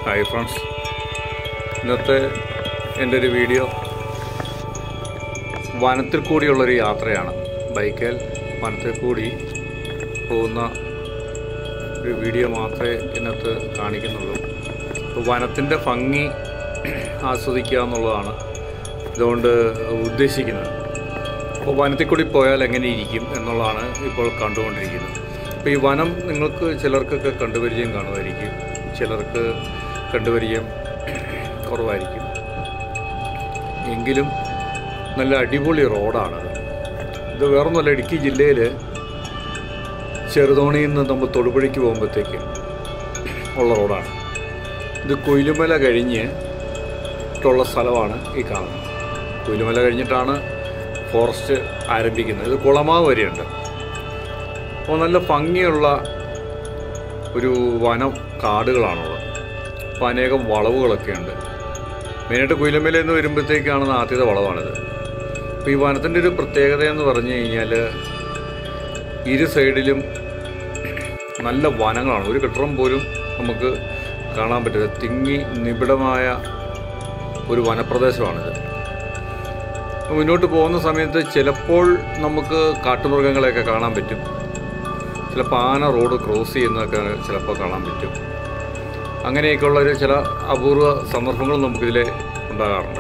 hi friends ഇന്നത്തെ എൻ്റെ ഒരു വീഡിയോ വനത്തിൽ കൂടിയുള്ളൊരു യാത്രയാണ് ബൈക്കിൽ വനത്തിൽ കൂടി പോകുന്ന ഒരു വീഡിയോ മാത്രമേ ഇന്നത്തെ കാണിക്കുന്നുള്ളൂ അപ്പോൾ വനത്തിൻ്റെ ഭംഗി ആസ്വദിക്കുക എന്നുള്ളതാണ് ഇതുകൊണ്ട് ഉദ്ദേശിക്കുന്നത് അപ്പോൾ വനത്തിൽ കൂടി പോയാൽ എങ്ങനെ ഇരിക്കും എന്നുള്ളതാണ് ഇപ്പോൾ കണ്ടുകൊണ്ടിരിക്കുന്നത് അപ്പോൾ ഈ വനം നിങ്ങൾക്ക് ചിലർക്കൊക്കെ കണ്ടുപരിചയം കാണുമായിരിക്കും ചിലർക്ക് കണ്ടുപരിചയം കുറവായിരിക്കും എങ്കിലും നല്ല അടിപൊളി റോഡാണത് ഇത് വേറൊന്നുമല്ല ഇടുക്കി ജില്ലയിൽ ചെറുതോണിയിൽ നിന്ന് നമ്മൾ തൊടുപുഴയ്ക്ക് പോകുമ്പോഴത്തേക്ക് ഉള്ള റോഡാണ് ഇത് കൊയിലുമല കഴിഞ്ഞ് ട്ടുള്ള സ്ഥലമാണ് ഈ കാണുന്നത് കൊയിലുമല കഴിഞ്ഞിട്ടാണ് ഫോറസ്റ്റ് ആരംഭിക്കുന്നത് ഇത് കുളമാവ് വരെയുണ്ട് അപ്പോൾ നല്ല ഭംഗിയുള്ള ഒരു വനം കാടുകളാണുള്ളത് അപ്പോൾ അനേകം വളവുകളൊക്കെ ഉണ്ട് മെയിനായിട്ട് കുയിലമേല എന്ന് വരുമ്പോഴത്തേക്കാണ് ആദ്യത്തെ വളവാണിത് അപ്പോൾ ഈ വനത്തിൻ്റെ ഒരു പ്രത്യേകത എന്ന് പറഞ്ഞു കഴിഞ്ഞാൽ ഇരു സൈഡിലും നല്ല വനങ്ങളാണ് ഒരു കെട്ടിടം പോലും നമുക്ക് കാണാൻ പറ്റില്ല തിങ്ങി നിബിഡമായ ഒരു വനപ്രദേശമാണിത് മുന്നോട്ട് പോകുന്ന സമയത്ത് ചിലപ്പോൾ നമുക്ക് കാട്ടുമൃഗങ്ങളെയൊക്കെ കാണാൻ പറ്റും ചിലപ്പോൾ ആന റോഡ് ക്രോസ് ചെയ്യുന്നതൊക്കെ ചിലപ്പോൾ കാണാൻ പറ്റും അങ്ങനെയൊക്കെയുള്ള ഒരു ചില അപൂർവ സന്ദർഭങ്ങൾ നമുക്കിതിൽ ഉണ്ടാകാറുണ്ട്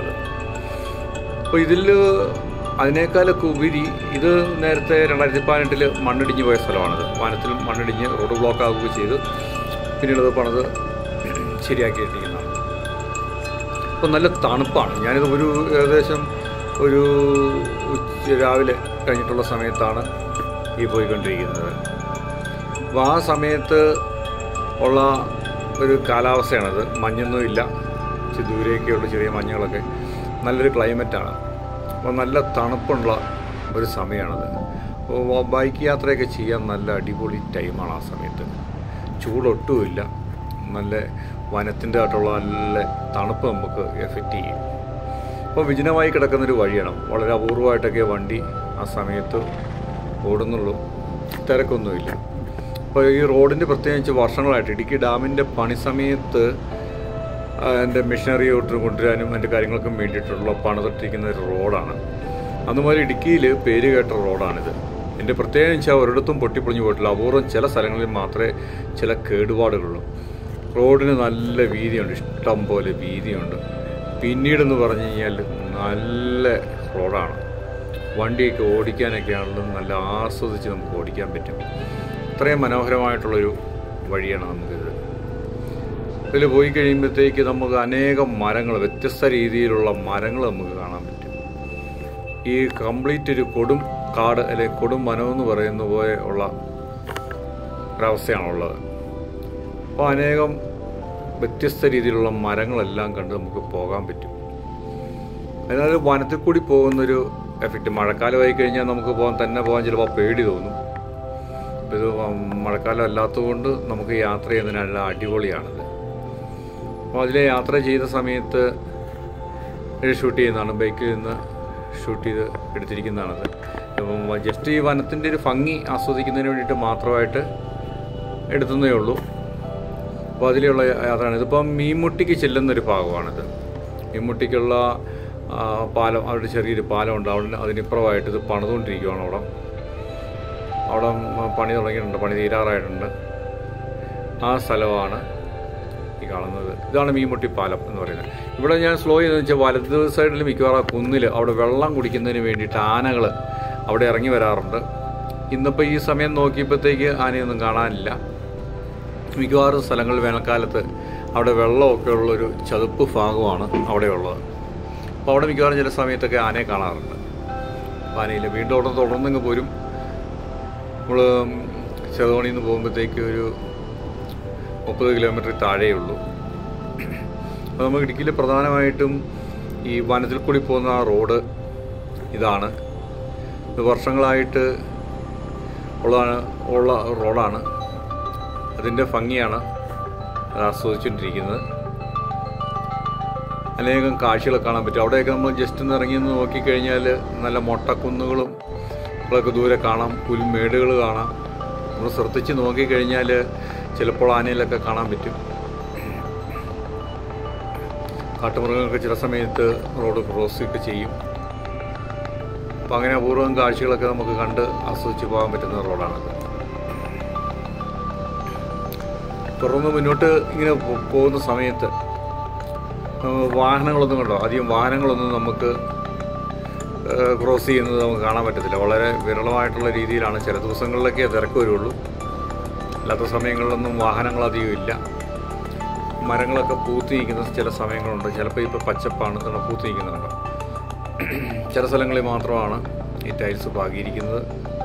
അപ്പോൾ ഇതിൽ അതിനേക്കാളൊക്കെ ഉപരി ഇത് നേരത്തെ രണ്ടായിരത്തി പതിനെട്ടിൽ മണ്ണിടിഞ്ഞ് പോയ സ്ഥലമാണിത് വനത്തിൽ മണ്ണിടിഞ്ഞ് റോഡ് ബ്ലോക്ക് ആവുകയും ചെയ്ത് പിന്നീട് അത് പണിത് ശരിയാക്കിയിട്ടിരിക്കുന്നതാണ് അപ്പോൾ നല്ല തണുപ്പാണ് ഞാനിത് ഒരു ഏകദേശം ഒരു ഉച്ച രാവിലെ കഴിഞ്ഞിട്ടുള്ള സമയത്താണ് ഈ പോയിക്കൊണ്ടിരിക്കുന്നത് അപ്പോൾ ആ സമയത്ത് ഉള്ള ഒരു കാലാവസ്ഥയാണത് മഞ്ഞൊന്നും ഇല്ല ഇച്ചിരി ദൂരെയൊക്കെയുള്ള ചെറിയ മഞ്ഞുകളൊക്കെ നല്ലൊരു ക്ലൈമറ്റാണ് അപ്പോൾ നല്ല തണുപ്പുള്ള ഒരു സമയമാണത് അപ്പോൾ ബൈക്ക് യാത്രയൊക്കെ ചെയ്യാൻ നല്ല അടിപൊളി ടൈമാണ് ആ സമയത്ത് ചൂടൊട്ടുമില്ല നല്ല വനത്തിൻ്റെ ആയിട്ടുള്ള നല്ല തണുപ്പ് നമുക്ക് എഫക്റ്റ് ചെയ്യും അപ്പോൾ വിജനമായി കിടക്കുന്നൊരു വഴിയാണ് വളരെ അപൂർവമായിട്ടൊക്കെ വണ്ടി ആ സമയത്ത് ഓടുന്നുള്ളൂ തിരക്കൊന്നുമില്ല അപ്പോൾ ഈ റോഡിൻ്റെ പ്രത്യേകിച്ച് വർഷങ്ങളായിട്ട് ഇടുക്കി ഡാമിൻ്റെ പണി സമയത്ത് എൻ്റെ മെഷീനറി ഒട്ടും കൊണ്ടുവരാനും എൻ്റെ കാര്യങ്ങൾക്കും വേണ്ടിയിട്ടുള്ള പണിതിട്ടിരിക്കുന്ന ഒരു റോഡാണ് അന്ന് മുതൽ ഇടുക്കിയിൽ പേര് കേട്ട റോഡാണിത് എൻ്റെ പ്രത്യേകം വെച്ചാൽ ഒരിടത്തും പൊട്ടിപ്പൊളിഞ്ഞു പോയിട്ടില്ല അപൂർവം ചില സ്ഥലങ്ങളിൽ മാത്രമേ ചില കേടുപാടുകളുള്ളൂ റോഡിന് നല്ല വീതിയുണ്ട് ഇഷ്ടം പോലെ വീതിയുണ്ട് പിന്നീടെന്ന് പറഞ്ഞു കഴിഞ്ഞാൽ നല്ല റോഡാണ് വണ്ടിയൊക്കെ ഓടിക്കാനൊക്കെ ആണെങ്കിലും നല്ല ആസ്വദിച്ച് നമുക്ക് ഓടിക്കാൻ പറ്റും അത്രയും മനോഹരമായിട്ടുള്ളൊരു വഴിയാണ് നമുക്കിത് ഇതിൽ പോയി കഴിയുമ്പോഴത്തേക്ക് നമുക്ക് അനേകം മരങ്ങൾ വ്യത്യസ്ത രീതിയിലുള്ള മരങ്ങൾ നമുക്ക് കാണാൻ പറ്റും ഈ കംപ്ലീറ്റ് ഒരു കൊടും കാട് അല്ലെങ്കിൽ കൊടും വനം എന്ന് പറയുന്ന പോലെ ഉള്ള ഒരവസ്ഥയാണുള്ളത് അപ്പോൾ അനേകം വ്യത്യസ്ത രീതിയിലുള്ള മരങ്ങളെല്ലാം കണ്ട് നമുക്ക് പോകാൻ പറ്റും അതിനാൽ വനത്തിൽ കൂടി പോകുന്നൊരു എഫക്റ്റ് മഴക്കാലമായി കഴിഞ്ഞാൽ നമുക്ക് പോകാൻ തന്നെ പോകാൻ ചിലപ്പോൾ പേടി തോന്നും ഇത് മഴക്കാലം അല്ലാത്തതുകൊണ്ട് നമുക്ക് യാത്ര ചെയ്യുന്നതിന് നല്ല അടിപൊളിയാണിത് അപ്പോൾ അതിലെ യാത്ര ചെയ്ത സമയത്ത് ഷൂട്ട് ചെയ്യുന്നതാണ് ബൈക്കിൽ നിന്ന് ഷൂട്ട് ചെയ്ത് എടുത്തിരിക്കുന്നതാണത് അപ്പം ജസ്റ്റ് ഈ വനത്തിൻ്റെ ഒരു ഭംഗി ആസ്വദിക്കുന്നതിന് വേണ്ടിയിട്ട് മാത്രമായിട്ട് എടുത്തുന്നേ ഉള്ളൂ അപ്പോൾ അതിലുള്ള യാത്രയാണ് ഇതിപ്പം മീൻമുട്ടിക്ക് ചെല്ലുന്നൊരു ഭാഗമാണിത് മീൻമുട്ടിക്കുള്ള പാലം അവിടെ ചെറിയൊരു പാലമുണ്ട് അവിടെ അതിനിപ്പുറമായിട്ട് ഇത് പണിതുകൊണ്ടിരിക്കുകയാണ് അവിടെ അവിടെ പണി തുടങ്ങിയിട്ടുണ്ട് പണി തീരാറായിട്ടുണ്ട് ആ സ്ഥലമാണ് ഈ കാണുന്നത് ഇതാണ് മീൻമുട്ടി പാലം എന്ന് പറയുന്നത് ഇവിടെ ഞാൻ സ്ലോ ചെയ്തെന്ന് വെച്ചാൽ വലത് സൈഡിൽ മിക്കവാറും കുന്നിൽ അവിടെ വെള്ളം കുടിക്കുന്നതിന് വേണ്ടിയിട്ട് ആനകൾ അവിടെ ഇറങ്ങി വരാറുണ്ട് ഇന്നിപ്പോൾ ഈ സമയം നോക്കിയപ്പോഴത്തേക്ക് ആനയൊന്നും കാണാനില്ല മിക്കവാറും സ്ഥലങ്ങളിൽ വേനൽക്കാലത്ത് അവിടെ വെള്ളമൊക്കെ ഉള്ളൊരു ചതുപ്പ് ഭാഗമാണ് അവിടെയുള്ളത് അപ്പോൾ അവിടെ മിക്കവാറും ചില സമയത്തൊക്കെ ആനയെ കാണാറുണ്ട് അപ്പോൾ ആനയില്ല വീണ്ടും അവിടെ തുടർന്നിങ്ങ് പോരും നമ്മൾ ചെറുതോണിയിൽ നിന്ന് പോകുമ്പോഴത്തേക്ക് ഒരു മുപ്പത് കിലോമീറ്റർ താഴേ ഉള്ളൂ അപ്പോൾ നമുക്ക് ഇടുക്കിയിൽ പ്രധാനമായിട്ടും ഈ വനത്തിൽ കൂടി പോകുന്ന ആ റോഡ് ഇതാണ് ഇത് വർഷങ്ങളായിട്ട് ഉള്ളതാണ് ഉള്ള റോഡാണ് അതിൻ്റെ ഭംഗിയാണ് അത് ആസ്വദിച്ചുകൊണ്ടിരിക്കുന്നത് അനേകം കാഴ്ചകൾ കാണാൻ പറ്റും അവിടെയൊക്കെ നമ്മൾ ജസ്റ്റ് ഒന്ന് ഇറങ്ങി ഒന്ന് നോക്കിക്കഴിഞ്ഞാൽ നല്ല മൊട്ടക്കുന്നുകളും ഒക്കെ ദൂരെ കാണാം പുൽമേടുകൾ കാണാം നമ്മൾ ശ്രദ്ധിച്ച് നോക്കിക്കഴിഞ്ഞാൽ ചിലപ്പോൾ ആനയിലൊക്കെ കാണാൻ പറ്റും കാട്ടുമൃഗങ്ങൾക്ക് ചില സമയത്ത് റോഡ് ക്രോസ് ഒക്കെ ചെയ്യും അപ്പം അങ്ങനെ അപൂർവം കാഴ്ചകളൊക്കെ നമുക്ക് കണ്ട് ആസ്വദിച്ച് പോകാൻ പറ്റുന്ന റോഡാണിത് തുടർന്ന് മുന്നോട്ട് ഇങ്ങനെ പോ- പോകുന്ന സമയത്ത് ആ, വാഹനങ്ങളൊന്നും കണ്ടോ അധികം വാഹനങ്ങളൊന്നും നമുക്ക് ക്രോസ് ചെയ്യുന്നത് നമുക്ക് കാണാൻ പറ്റത്തില്ല വളരെ വിരളമായിട്ടുള്ള രീതിയിലാണ് ചില ദിവസങ്ങളിലൊക്കെ തിരക്ക് വരുള്ളൂ അല്ലാത്ത സമയങ്ങളിലൊന്നും വാഹനങ്ങൾ അധികം ഇല്ല മരങ്ങളൊക്കെ പൂത്തി നിൽക്കുന്ന ചില സമയങ്ങളുണ്ട് ചിലപ്പോൾ ഇപ്പോൾ പച്ചപ്പാണ് ഇതാണ് പൂത്തി നിൽക്കുന്നുണ്ട് ചില സ്ഥലങ്ങളിൽ മാത്രമാണ് ഈ ടൈൽസ് പാകിയിരിക്കുന്നത്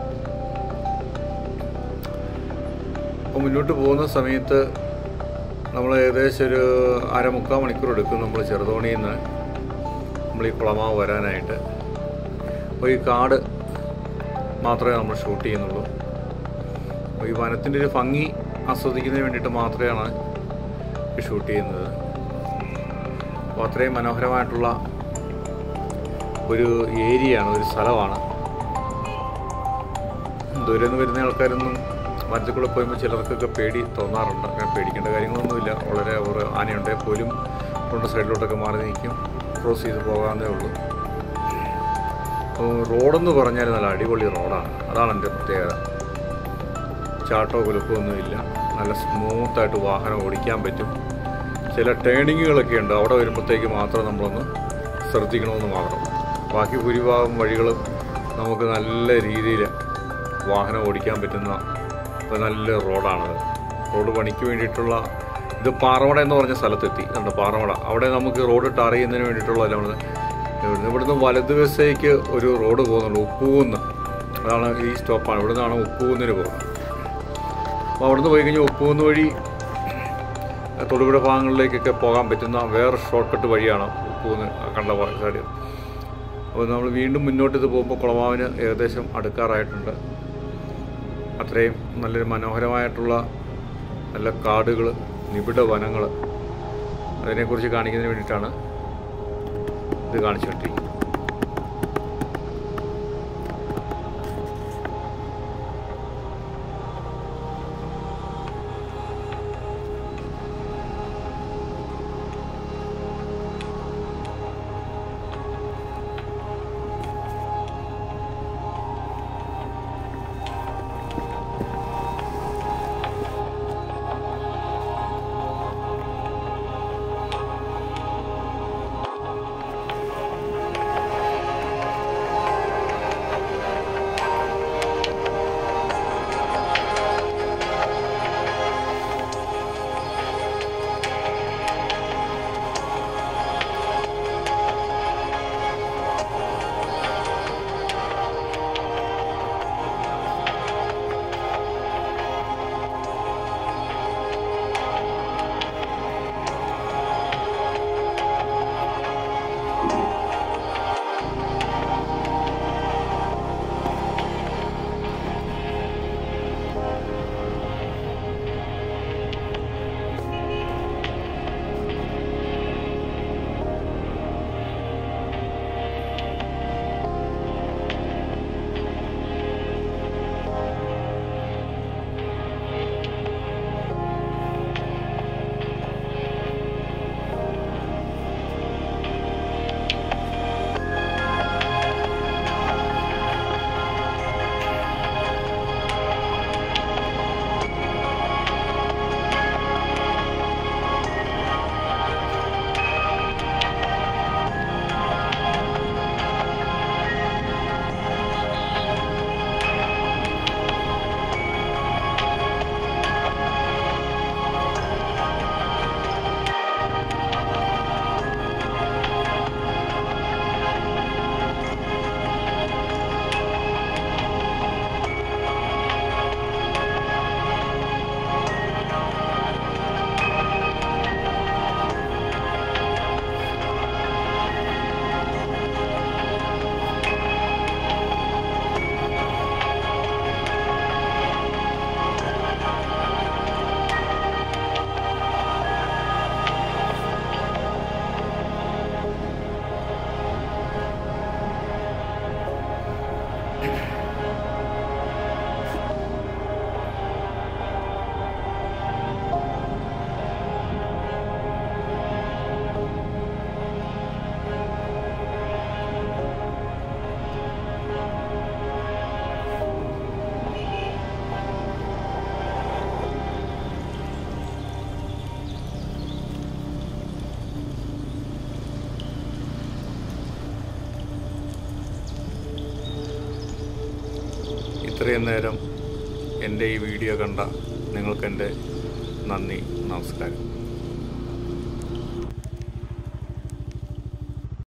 അപ്പോൾ മുന്നോട്ട് പോകുന്ന സമയത്ത് നമ്മൾ ഏകദേശം ഒരു അര മുക്കാൽ മണിക്കൂർ എടുക്കും നമ്മൾ ചെറുതോണിയിൽ നിന്ന് നമ്മൾ ഈ കുളമാവ് വരാനായിട്ട് അപ്പോൾ ഈ കാട് മാത്രമേ നമ്മൾ ഷൂട്ട് ചെയ്യുന്നുള്ളൂ അപ്പോൾ ഈ വനത്തിൻ്റെ ഒരു ഭംഗി ആസ്വദിക്കുന്നതിന് വേണ്ടിയിട്ട് മാത്രമാണ് ഈ ഷൂട്ട് ചെയ്യുന്നത് അപ്പോൾ അത്രയും മനോഹരമായിട്ടുള്ള ഒരു ഏരിയയാണ് ഒരു സ്ഥലമാണ് ദൂരെ നിന്ന് വരുന്ന ആൾക്കാരൊന്നും വനത്തിൽക്കൂടെ പോയുമ്പോൾ ചിലർക്കൊക്കെ പേടി തോന്നാറുണ്ട് അങ്ങനെ പേടിക്കേണ്ട കാര്യങ്ങളൊന്നുമില്ല വളരെ ഒരു ആനയുണ്ടെങ്കിൽ പോലും കൊണ്ട് സൈഡിലോട്ടൊക്കെ മാറി നിൽക്കും ക്രോസ് ചെയ്ത് പോകാവുന്നേ ഉള്ളൂ അപ്പോൾ റോഡെന്ന് പറഞ്ഞാൽ നല്ല അടിപൊളി റോഡാണ് അതാണ് എൻ്റെ പ്രത്യേകത ചാട്ടോ കുലുക്കോ ഒന്നുമില്ല നല്ല സ്മൂത്തായിട്ട് വാഹനം ഓടിക്കാൻ പറ്റും ചില ടേണിങ്ങുകളൊക്കെ ഉണ്ട് അവിടെ വരുമ്പോഴത്തേക്ക് മാത്രം നമ്മളൊന്ന് ശ്രദ്ധിക്കണമെന്ന് മാത്രം ബാക്കി ഭൂരിഭാഗം വഴികളും നമുക്ക് നല്ല രീതിയിൽ വാഹനം ഓടിക്കാൻ പറ്റുന്ന ഒരു നല്ല റോഡാണത് റോഡ് പണിക്ക് വേണ്ടിയിട്ടുള്ള ഇത് പാറമട എന്ന് പറഞ്ഞ സ്ഥലത്തെത്തി കണ്ടോ പാറമട അവിടെ നമുക്ക് റോഡ് ടാർ ചെയ്യുന്നതിന് വേണ്ടിയിട്ടുള്ള ഇവിടുന്ന് ഇവിടുന്ന് ഇവിടുന്ന് വലതുവശത്തേക്ക് ഒരു റോഡ് പോകുന്നുണ്ട് ഉപ്പൂന്ന് അതാണ് ഈ സ്റ്റോപ്പാണ് ഇവിടെ നിന്നാണ് ഉപ്പൂന്നിന് പോകുന്നത് അപ്പോൾ അവിടുന്ന് പോയി കഴിഞ്ഞാൽ ഉപ്പൂന്ന് വഴി തൊടുപുഴ ഭാഗങ്ങളിലേക്കൊക്കെ പോകാൻ പറ്റുന്ന വേറെ ഷോർട്ട് കട്ട് വഴിയാണ് ഉപ്പൂന്ന് കണ്ട സൈഡ് അപ്പോൾ നമ്മൾ വീണ്ടും മുന്നോട്ട് ഇത് പോകുമ്പോൾ കുളമാവിന് ഏകദേശം അടുക്കാറായിട്ടുണ്ട് അത്രയും നല്ലൊരു മനോഹരമായിട്ടുള്ള നല്ല കാടുകൾ നിബിഡ വനങ്ങൾ അതിനെക്കുറിച്ച് കാണിക്കുന്നതിന് വേണ്ടിയിട്ടാണ് ഇത് കാണിച്ചുകൊണ്ടിരിക്കുന്നത് ഇത്രയും നേരം എൻ്റെ ഈ വീഡിയോ കണ്ട നിങ്ങൾക്കെൻ്റെ നന്ദി നമസ്കാരം